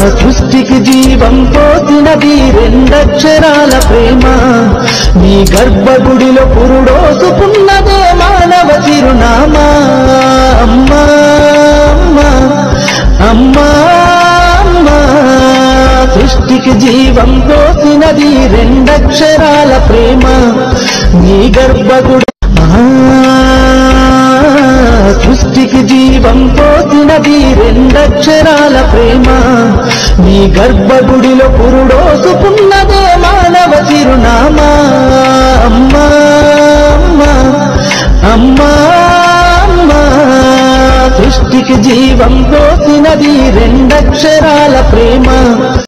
సృష్టికి జీవం పోసినది రెండక్షరాల ప్రేమ నీ గర్భగుడిలో పురుడోసుకున్నదే మానవ చిరునామా అమ్మా అమ్మా అమ్మా అమ్మా సృష్టికి జీవం పోసినది రెండక్షరాల ప్రేమ నీ గర్భగుడి ఆ, సృష్టికి జీవం పోసినది రెండక్షరాల ప్రేమ నీ గర్భగుడిలో పురుడోసుకున్నదే మానవ చిరునామా అమ్మా అమ్మా అమ్మా అమ్మా సృష్టికి జీవం పోసినది రెండక్షరాల ప్రేమ